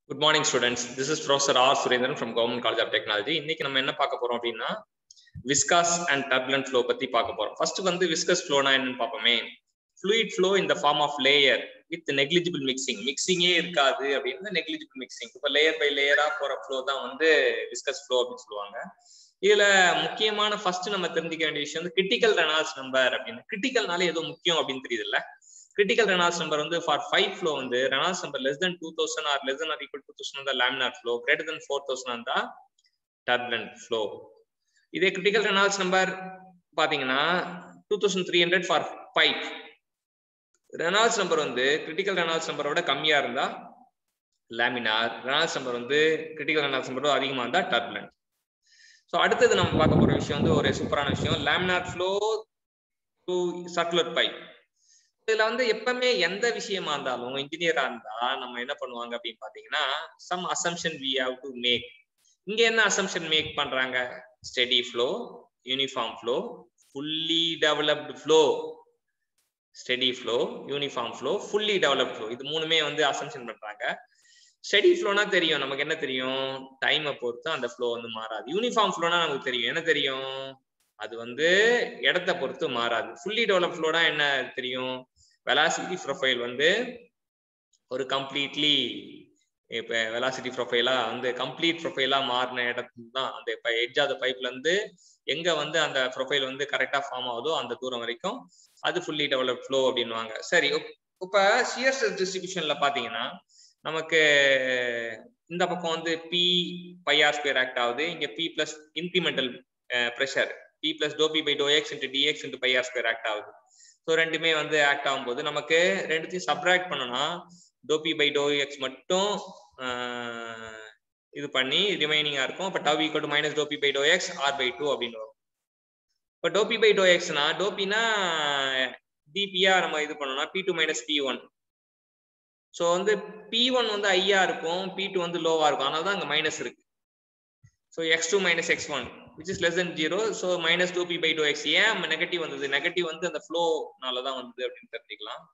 Good morning students this is professor R Surendran from government college of technology இன்னைக்கு நம்ம என்ன பார்க்க போறோம் அப்படின்னா விஸ்காஸ் அண்ட் டர்புலன்ட் ஃப்ளோ பத்தி பார்க்க போறோம் ஃபர்ஸ்ட் வந்து விஸ்கஸ் ஃப்ளோனா என்னன்னு பார்ப்போமே ஃப்ளூயிட் ஃப்ளோ இந்த form of layer with negligible mixing மிக்சிங்கே இருக்காது அப்படின்னு நெக்லிஜிபிள் மிக்சிங் இப்போ லேயர் பை லேயரா போற ஃப்ளோ தான் வந்து விஸ்கஸ் ஃப்ளோ அப்படின்னு சொல்லுவாங்க இதுல முக்கியமான ஃபர்ஸ்ட் நம்ம தெரிஞ்சுக்க வேண்டிய விஷயம் வந்து கிரிட்டிக்கல் ரெனால்ஸ் நம்பர் அப்படின்னு கிரிட்டிக்கல்னால ஏதோ முக்கியம் அப்படின்னு தெரியுது இல்ல கிரிட்டிக்கல் ரெனால்ஸ் நம்பர் வந்து ஃபார் ஃபைவ் ஃப்ளோ வந்து Reynolds number less than two thousand or less than or equal to தௌசண்ட் thousand laminar flow greater than four thousand இருந்தா டர்புலன்ட் ஃப்ளோ இதே கிரிட்டிக்கல் ரெனால்ஸ் நம்பர் பாத்தீங்கன்னா two thousand three hundred for pipe Reynolds number வந்து critical Reynolds நம்பரோட கம்மியா இருந்தா laminar Reynolds number வந்து critical Reynolds நம்பரோட அதிகமா இருந்தா டர்புலன்ட் ஸோ அடுத்தது நம்ம பார்க்க போற விஷயம் வந்து ஒரு சூப்பரான விஷயம் laminar flow to circular pipe இதுல வந்து எப்பவுமே எந்த விஷயமா இருந்தாலும் இன்ஜினியரா இருந்தா நம்ம என்ன பண்ணுவாங்க அப்படின்னு பாத்தீங்கன்னா some assumption we have to make இங்க என்ன அசம்ஷன் மேக் பண்றாங்க steady flow uniform flow fully developed flow steady flow uniform flow fully developed flow இது மூணுமே வந்து அசம்ஷன் பண்றாங்க ஸ்டெடி ஃப்ளோனா தெரியும் நமக்கு என்ன தெரியும் டைமை பொறுத்து அந்த ஃப்ளோ வந்து மாறாது யூனிஃபார்ம் ஃப்ளோனா நமக்கு தெரியும் என்ன தெரியும் அது வந்து இடத்த பொறுத்து மாறாது ஃபுல்லி டெவலப் ஃப்ளோனா என்ன தெரியும் வெலாசிட்டி ப்ரொஃபைல் வந்து ஒரு கம்ப்ளீட்லி இப்போ வெலாசிட்டி ப்ரொஃபைலா வந்து கம்ப்ளீட் ப்ரொஃபைலா மாறின இடத்துல தான் அந்த எட்ஜ் ஆஃப் பைப்ல இருந்து எங்க வந்து அந்த ப்ரொஃபைல் வந்து கரெக்டா ஃபார்ம் ஆகுதோ அந்த தூரம் வரைக்கும் அது ஃபுல்லி டெவலப் ஃப்ளோ அப்படின்வாங்க சரி இப்ப சியர்ஸ் டிஸ்ட்ரிபியூஷன்ல பாத்தீங்கன்னா நமக்கு இந்த பக்கம் வந்து பி பைஆர் ஸ்கொயர் ஆக்ட் ஆகுது இங்க P plus incremental pressure P plus doe P by doe X into DX into pi R square act ஆகுது ஸோ ரெண்டுமே வந்து ஆக்ட் ஆகும்போது நமக்கு ரெண்டுத்தையும் சப்ராக்ட் பண்ணனா doe P by doe X மட்டும் இது பண்ணி ரிமைனிங்கா இருக்கும் இப்போ dow equal to minus doe P by doe X R by two அப்படின்னு வரும் இப்போ டோபி பை டோ எக்ஸ்னா டோபினா டிபியா நம்ம இது பண்ணோம்னா P two minus P one so வந்து பி ஒன் வந்து ஐயா இருக்கும் பி டூ வந்து லோவா இருக்கும் அதனால தான் அங்கே மைனஸ் இருக்கு so X two minus X one which is less than zero so minus two P by two X ஏன் நெகட்டிவ் வந்தது நெகட்டிவ் வந்து அந்த ஃப்ளோனால தான் வந்தது அப்படின்னு தெரிஞ்சுக்கலாம்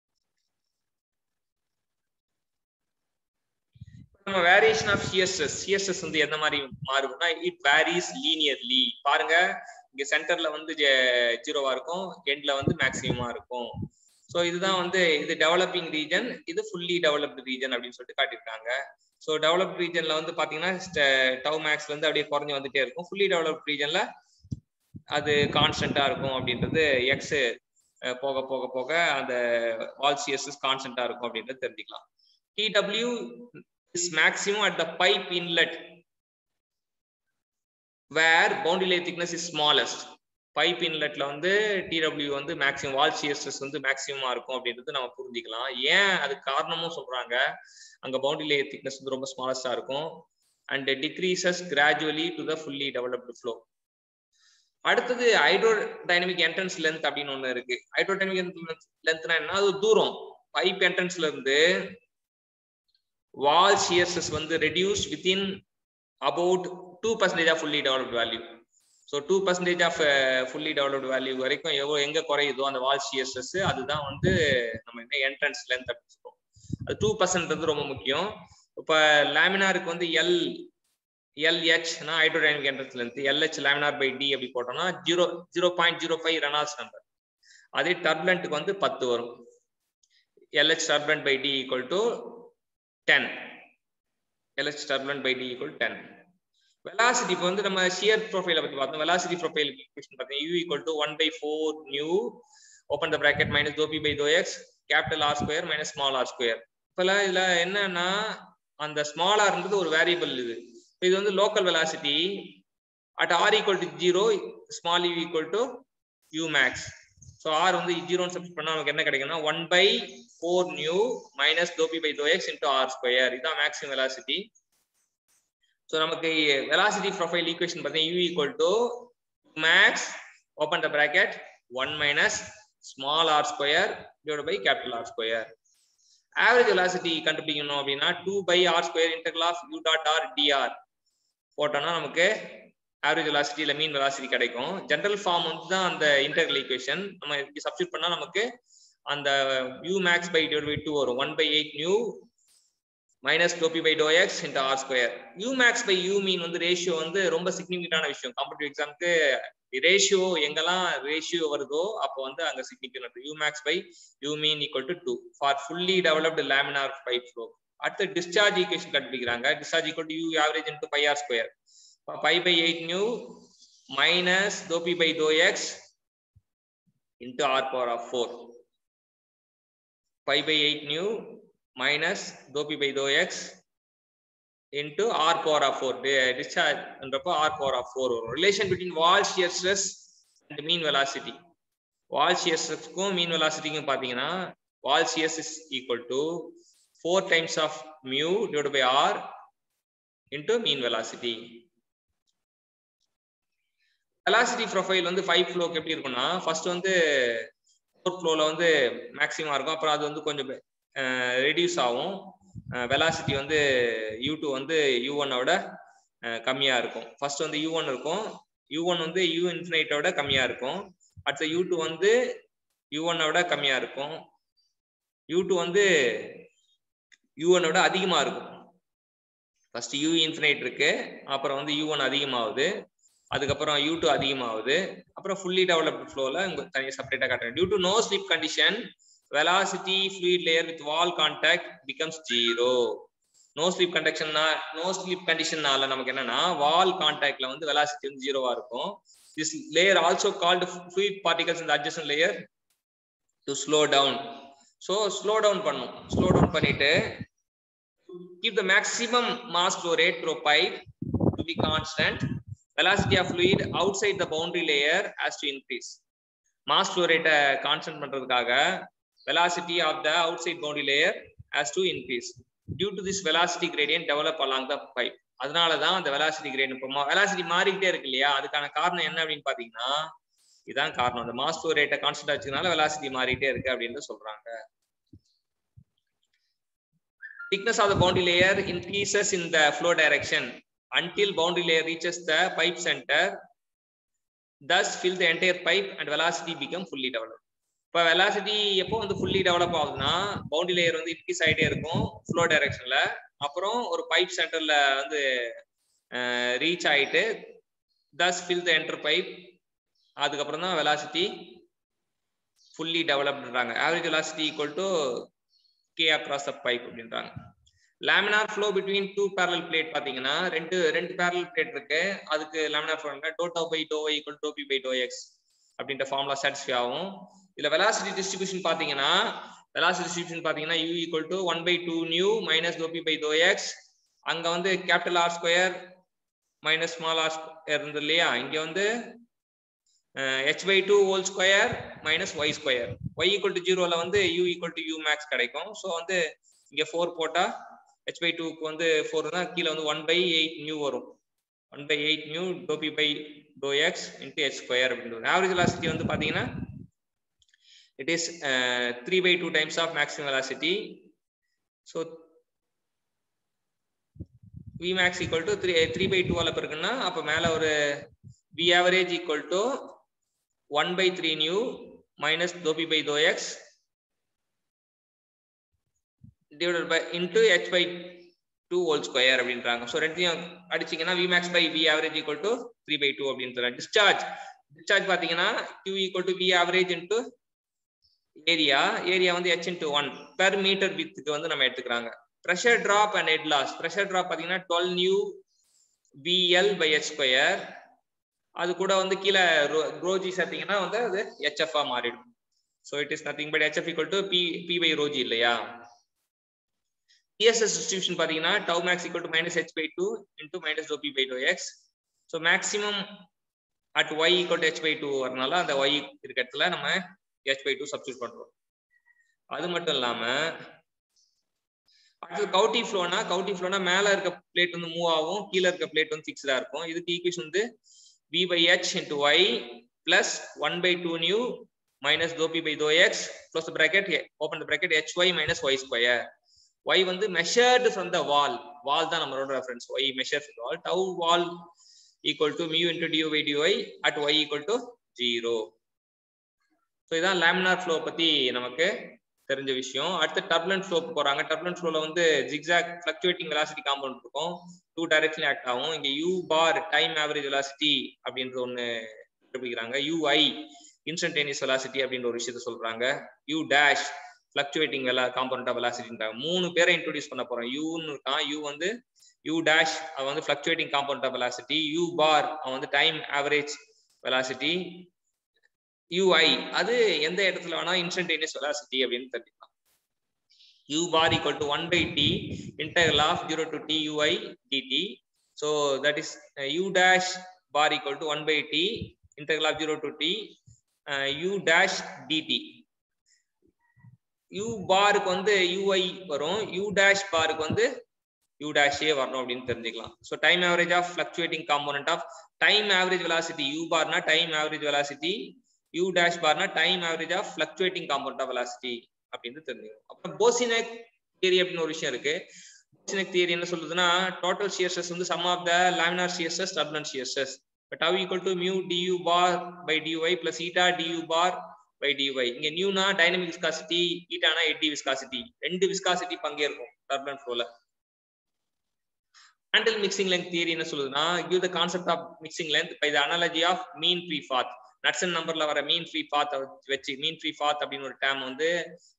நம்ம வேரியேஷன் ஆஃப் சிஎஸ்எஸ் சிஎஸ்எஸ் வந்து எந்த மாதிரி மாறுதுன்னா இட் வேரிஸ் லீனியர்லி பாருங்க இங்க சென்டர்ல வந்து ஜீரோவா இருக்கும் எண்ட்ல வந்து மேக்சிமமா இருக்கும் ஸோ இதுதான் வந்து இது டெவலப்பிங் ரீஜன் இது ஃபுல்லி டெவலப்டு ரீஜன் அப்படின்னு சொல்லிட்டு காட்டியிருக்காங்க ஸோ டெவலப்ட் ரீஜன்ல வந்து பாத்தீங்கன்னா டவ் மேக்ஸ்ல இருந்து அப்படியே குறைஞ்சு வந்துட்டே இருக்கும் ஃபுல்லி டெவலப்ட் ரீஜன்ல அது கான்ஸ்டன்டா இருக்கும் அப்படின்றது எக்ஸ் போக போக போக அந்த ஆல் சிஎஸ்எஸ் கான்ஸ்டன்டா இருக்கும் அப்படின்றது தெரிஞ்சுக்கலாம் TW is maximum at the pipe inlet where boundary layer thickness is smallest pipe இன்லெட்ல வந்து டிடபிள்யூ வந்து மேக்ஸிமம் வால் சிஎஸ்எஸ் வந்து மேக்ஸிமமா இருக்கும் அப்படின்றது நம்ம புரிஞ்சுக்கலாம் ஏன் அது காரணமும் சொல்றாங்க அங்க பவுண்டரி லேயர் திக்னஸ் வந்து ரொம்ப ஸ்மாலஸ்டா இருக்கும் and decreases gradually to the fully developed flow அடுத்தது ஹைட்ரோ டைனமிக் என்ட்ரன்ஸ் லென்த் அப்படின்னு ஒண்ணு இருக்கு ஹைட்ரோ டைனமிக் லென்த்னா என்ன அது தூரம் பைப் என்ட்ரன்ஸ்ல இருந்து wall shear stress வந்து reduced within about 2 percentage of fully developed value so two percentage of fully developed value வரைக்கும் எவ்வளோ எங்கே குறையுதோ அந்த வால் ஷியர் ஸ்ட்ரெஸ் அதுதான் வந்து நம்ம என்ன என்ட்ரன்ஸ் லென்த் அப்படின்னு சொல்லுவோம் அது டூ பர்சன்ட் வந்து ரொம்ப முக்கியம் இப்போ லேமினாருக்கு வந்து எல் எல்ஹெச்னா hydrodynamic entrance length LH laminar by D அப்படி போட்டோம்னா zero zero point zero five Reynolds number அதே டர்புலண்ட்டுக்கு வந்து பத்து வரும் LH turbulent by D equal to 10 LH turbulent by D equal 10 velocity இப்போ வந்து நம்ம shear profile பத்தி பார்த்தோம் velocity profile equation பார்த்தீங்க u equal to 1 by 4 nu open the bracket minus dou p by dou x capital R square minus small r square இப்பல இதுல என்னன்னா அந்த small ஆர்ன்றது ஒரு வேரியபிள் இது இது வந்து local velocity at R equal to zero small U equal to U max so R வந்து ஜீரோன்னு substitute பண்ணா நமக்கு என்ன கிடைக்கும்னா one by four nu minus doe P by doe X into R square இதான் மேக்ஸிமம் வெலாசிட்டி ஸோ நமக்கு velocity profile equation பார்த்தீங்கன்னா U equal to max open the bracket one minus small R square divide by capital R square average velocity கண்டுபிடிக்கணும் அப்படின்னா two by R square integral of U dot R DR போட்டோம்னா நமக்கு average velocity இல்லை mean velocity கிடைக்கும் general form வந்து தான் அந்த இன்டர்கல் equation நம்ம சப்ஸ்டியூட் பண்ணா நமக்கு அந்த u max by divided by 2 வரும் 1 by 8 nu minus doe P by doe X into R square U max by U mean வந்து ரேஷியோ வந்து ரொம்ப சிக்னிஃபிகண்டான விஷயம் காம்படிட்டிவ் எக்ஸாமுக்கு ரேஷியோ எங்கெல்லாம் ரேஷியோ வருதோ அப்போ வந்து அங்க significant U max by U mean equal to two for fully developed laminar pipe flow அடுத்து டிஸ்சார்ஜ் ஈக்குவேஷன் கண்டுபிடிக்கிறாங்க discharge equal to U average into pi R square pi by eight nu minus doe P by doe X into R power of four pi by eight nu minus dou p by dou x into r power of 4 discharge என்றப்போ r power of 4 வரும் relation between wall shear stress and mean velocity wall shear stressக்கும் mean velocityக்கும் பாத்தீங்கன்னா wall shear is equal to 4 times of mu divided by r into mean velocity velocity profile வந்து 5 ஃப்ளோக்கு எப்படி இருக்கும்னா first வந்து fourth ஃப்ளோல வந்து maximum இருக்கும் அப்புறம் அது வந்து கொஞ்சம் ரெடியூஸ் ஆகும் வெலாசிட்டி வந்து யூ டூ வந்து யூ ஒன்னோட கம்மியாக இருக்கும் ஃபர்ஸ்ட் வந்து யூ ஒன் இருக்கும் யூ ஒன் வந்து யூ இன்ஃபினைட்டோட கம்மியாக இருக்கும் அடுத்த யூ டூ வந்து யூ ஒன்னோட கம்மியாக இருக்கும் யூ டூ வந்து யூ ஒன்னோட அதிகமாக இருக்கும் ஃபர்ஸ்ட் யூ இன்ஃபினைட் இருக்கு அப்புறம் வந்து யூ ஒன் அதிகமாகுது அதுக்கப்புறம் யூ டூ அதிகமாகுது அப்புறம் ஃபுல்லி டெவலப்டு ஃப்ளோவில் உங்களுக்கு தனியாக செப்பரேட்டாக காட்டுறேன் due to no slip condition velocity fluid layer with wall contact becomes zero no slip condition no slip conditionனால நமக்கு என்னன்னா wall contactல வந்து velocity வந்து ஜீரோவா இருக்கும் this layer also called fluid particles in the adjacent layer to slow down so slow down பண்ணும் slow down பண்ணிட்டு keep the maximum mass flow rate through pipe to be constant velocity of fluid outside the boundary layer has to increase mass flow rate constant பண்றதுக்காக velocity of the outside boundary layer has to increase. Due to this velocity gradient develop along the pipe. அதனால தான் அந்த velocity gradient இப்போ velocity மாறிக்கிட்டே இருக்கு இல்லையா அதுக்கான காரணம் என்ன அப்படின்னு பாத்தீங்கன்னா இதான் காரணம் அந்த மாஸ் ஃப்ளோ ரேட்டை கான்ஸ்டன்ட் வச்சதுனால வெலாசிட்டி மாறிட்டே இருக்கு அப்படின்னு சொல்றாங்க thickness of the boundary layer increases in the flow direction until boundary layer reaches the pipe center thus fill the entire pipe and velocity become fully developed இப்போ velocity எப்போ வந்து fully develop ஆகுதுன்னா boundary layer வந்து increase ஆகிட்டே இருக்கும் flow டைரக்ஷன்ல அப்புறம் ஒரு பைப் சென்டர்ல வந்து ரீச் ஆயிட்டு thus fill the enter pipe அதுக்கப்புறம் தான் வெலாசிட்டி ஃபுல்லி டெவலப்ன்றாங்க average velocity equal to K across the pipe அப்படின்றாங்க laminar flow between two parallel plate பாத்தீங்கன்னா ரெண்டு ரெண்டு பேரல் பிளேட் இருக்கு அதுக்கு laminar flow doe doe by doe equal doe P by doe X அப்படின்ற ஃபார்முலா சாட்டிஸ்ஃபை ஆகும் இதுல வெலாசிட்டி டிஸ்ட்ரிபியூஷன் பாத்தீங்கன்னா வெலாசிட்டி டிஸ்ட்ரிபியூஷன் பாத்தீங்கன்னா U equal to one by two nu minus doe P by doe X அங்க வந்து capital R square minus small R square இருந்தது இல்லையா இங்க வந்து H by two whole square minus Y square Y equal to ஜீரோல வந்து U equal to U max கிடைக்கும் so வந்து இங்க ஃபோர் போட்டா ஹெச் பை டூக்கு வந்து ஃபோர் தான் கீழே வந்து ஒன் பை எயிட் நியூ வரும் one by eight nu doe P by doe X into H square அப்படின்னு ஆவரேஜ் வெலாசிட்டி வந்து பாத்தீங்கன்னா it is uh, 3 by 2 times of maximum velocity so vmax equal to 3 3 by 2 ஆல பெருக்குன்னா அப்ப மேல ஒரு v average equal to 1 by 3 nu minus dou p by dou x divided by into h by 2 whole square அப்படின்றாங்க so ரெண்டையும் அடிச்சீங்கன்னா vmax by v average equal to 3 by 2 அப்படின்னு discharge discharge பாத்தீங்கன்னா q equal to v average into area area வந்து H into one per metre வித்துக்கு வந்து நம்ம எடுத்துக்கிறாங்க pressure drop and head loss pressure drop பார்த்தீங்கன்னா twelve nu PL by H square அது கூட வந்து கீழே ரோஜி சேர்த்தீங்கன்னா வந்து அது ஹெச்எஃப்ஆ மாறிடும் so it is nothing but HF equal to P P by rho g இல்லையா டிஎஸ்எஸ் டிஸ்ட்ரிபியூஷன் பார்த்தீங்கன்னா tau max equal to minus H by two into minus doe P by two X so maximum at Y equal to H by two வரனால அந்த Y இருக்க இடத்துல நம்ம h by 2 substitute பண்றோம் அது மட்டும் இல்லாம அடுத்து கவுட்டி ஃப்ளோனா கவுட்டி ஃப்ளோனா மேல இருக்க பிளேட் வந்து மூவ் ஆகும் கீழே இருக்க பிளேட் வந்து ஃபிக்ஸ்டா இருக்கும் இதுக்கு ஈக்குவேஷன் வந்து v by h into y plus 1 by 2 nu minus dou p by dou x close the bracket open the bracket hy minus y square y வந்து measured from the wall wall தான் நம்மளோட reference y measured from the wall tau wall equal to mu into du by dy at y equal to 0 so இதான் laminar flow பத்தி நமக்கு தெரிஞ்ச விஷயம் அடுத்து turbulent flow போறாங்க டர்புலன்ட் ஃப்ளோல வந்து ஜிக்ஸாக் ஃபிளக்சுவேட்டிங் வெலாசிட்டி காம்பவுண்ட் இருக்கும் டூ டைரக்ஷன் ஆக்ட் ஆகும் இங்க U bar time average velocity அப்படின்ற ஒண்ணு கண்டுபிடிக்கிறாங்க யூஐ இன்ஸ்டன்டேனியஸ் வெலாசிட்டி அப்படின்ற ஒரு விஷயத்த சொல்றாங்க யூ டேஷ் ஃபிளக்சுவேட்டிங் வெலா காம்பவுண்ட் ஆஃப் வெலாசிட்டின்றாங்க மூணு பேரை இன்ட்ரோடியூஸ் பண்ண போறோம் யூன்னு இருக்கான் யூ வந்து யூ டேஷ் அவன் வந்து fluctuating compound of velocity U bar அவன் வந்து டைம் ஆவரேஜ் வெலாசிட்டி யூஐ அது எந்த இடத்துல வேணா இன்ஸ்டன்டேனியஸ் வெலாசிட்டி அப்படின்னு தெரிஞ்சுக்கலாம் U bar equal to one by T interval of zero to T UI DT so that is U dash bar equal to one by T interval of zero to T U dash DT U பாருக்கு வந்து UI வரும் you dash பாருக்கு வந்து you டேஷே வரணும் அப்படின்னு தெரிஞ்சுக்கலாம் so time average of fluctuating component of time average velocity U பார்னா time average velocity U dash பார்னா time average of fluctuating component of velocity அப்படின்னு தெரிஞ்சுக்கணும் அப்புறம் போசினெக் தியரி அப்படின்னு ஒரு விஷயம் இருக்கு போசினெக் தியரி என்ன சொல்லுதுன்னா டோட்டல் ஷியர்ஸஸ் வந்து sum of the laminar shear stresses turbulent shear stresses but tau equal to mu DU bar by DUI plus eta DU bar by DY இங்க நியூனா டைனமிக் விஸ்காசிட்டி ஈட்டானா எட்டி விஸ்காசிட்டி ரெண்டு விஸ்காசிட்டி பங்கேற்கும் டர்புலன்ட் ஃப்ளோல ஹேண்டில் மிக்சிங் லென்த் தியரி என்ன சொல்லுதுன்னா give the concept of mixing length by the analogy of mean free path Knudsen நம்பர்ல வர மீன் ஃப்ரீ பாத் வச்சு மீன் ஃப்ரீ பாத் அப்படின்னு ஒரு டேம் வந்து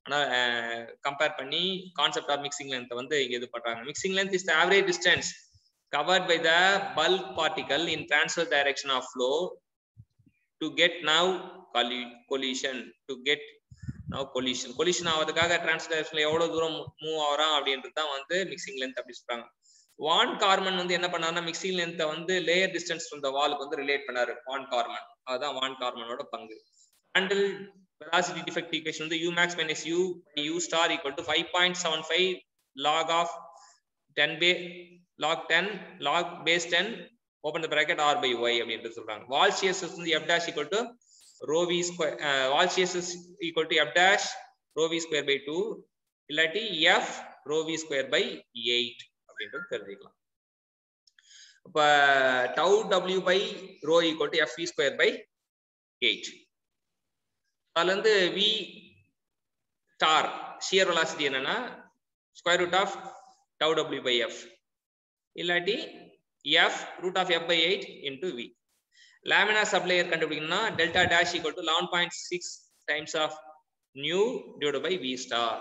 கம்பேர் பண்ணி கான்செப்ட் ஆஃப் மிக்சிங் லென்த் வந்து இங்க இது பண்றாங்க mixing length is the average distance covered by the bulk particle in transfer direction of flow to get now collision to get now collision collision ஆகிறதுக்காக transfer டைரக்ஷன்ல எவ்வளவு தூரம் move ஆகிறோம் அப்படின்றது தான் வந்து மிக்சிங் லென்த் அப்படி சொல்றாங்க வான் கார்மன் வந்து என்ன பண்ணாருன்னா மிக்சிங் லென்த்தை வந்து லேயர் டிஸ்டன்ஸ் ஃப்ரம் த வாலுக்கு வந்து ரிலேட் பண்ணாரு வான் கார்மன் அதுதான் வான் கார்மனோட பங்கு ஹேண்டில் வெலாசிட்டி டிஃபெக்ட் ஈக்குவேஷன் வந்து U max minus U U star equal to five point seven five log of ten பே log ten log base ten open the bracket R by Y அப்படின்றது சொல்றாங்க wall CSS வந்து F dash equal to rho V square wall CSS equal to F dash rho V square by two இல்லாட்டி F rho V square by eight அப்படின்றது தெரிஞ்சுக்கலாம் இப்ப tau W by rho equal to F V square by eight அதுல இருந்து V star shear velocity என்னன்னா square root of tau W by F இல்லாட்டி F root of F by eight into V laminar sublayer கண்டுபிடிக்கணும்னா delta dash equal to eleven point six times of nu divide by V star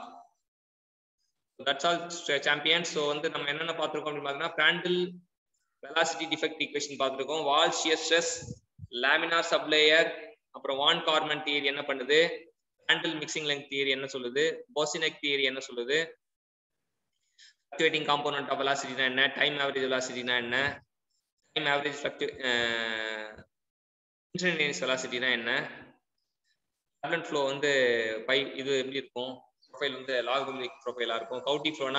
that's all champion so வந்து நம்ம என்னென்ன பார்த்துருக்கோம் அப்படின்னு பார்த்தீங்கன்னா பிராண்டில் velocity defect equation பார்த்துருக்கோம் wall shear stress laminar sublayer அப்புறம் வான் கார்மன் தியரி என்ன பண்ணுது பிராண்டில் மிக்சிங் லெங்க் தியரி என்ன சொல்லுது போசினெக் தியரி என்ன சொல்லுது ஃபிளக்சுவேட்டிங் காம்போனன்ட் ஆஃப் வெலாசிட்டினா என்ன டைம் ஆவரேஜ் வெலாசிட்டினா என்ன டைம் ஆவரேஜ் ஃபிளக்டு இன்ஸ்டன்டேனியஸ் வெலாசிட்டினா என்ன டேப்லெட் ஃப்ளோ வந்து பை இது எப்படி இருக்கும் ப்ரொஃபைல் வந்து லாகமிக் ப்ரொஃபைலா இருக்கும் கவுட்டி ஃப்ளோனா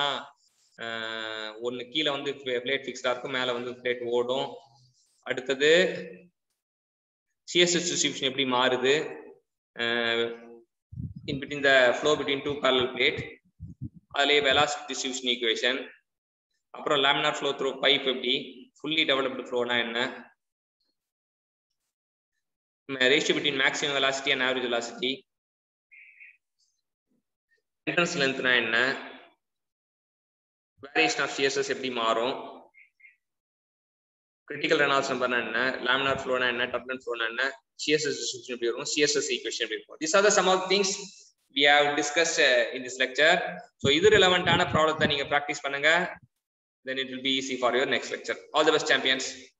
ஒன்று கீழே வந்து பிளேட் ஃபிக்ஸ்டா இருக்கும் மேலே வந்து பிளேட் ஓடும் அடுத்தது சிஎஸ்எஸ் டிஸ்ட்ரிபியூஷன் எப்படி மாறுது in between the flow between two parallel plate அதுலேயே வெலாசிட்டி டிஸ்ட்ரிபியூஷன் ஈக்குவேஷன் அப்புறம் லேமினார் ஃப்ளோ த்ரூ பைப் எப்படி ஃபுல்லி டெவலப்டு ஃப்ளோனா என்ன ratio between maximum velocity and average velocity entrance லென்த்னா என்ன வேரியேஷன் ஆஃப் சிஎஸ்எஸ் எப்படி மாறும் கிரிட்டிக்கல் ரெனால்ஸ் நம்பர்னா என்ன லேமினார் ஃப்ளோனா என்ன டர்புலன்ட் ஃப்ளோனா என்ன சிஎஸ்எஸ் டிஸ்ட்ரிபியூஷன் எப்படி இருக்கும் சிஎஸ்எஸ் ஈக்குவேஷன் எப்படி இருக்கும் this are the sum of things we have discuss in this lecture so இது ரிலவெண்டான ப்ராப்ளத்தை நீங்க ப்ராக்டிஸ் பண்ணுங்க then it will be easy for your next lecture all the best champions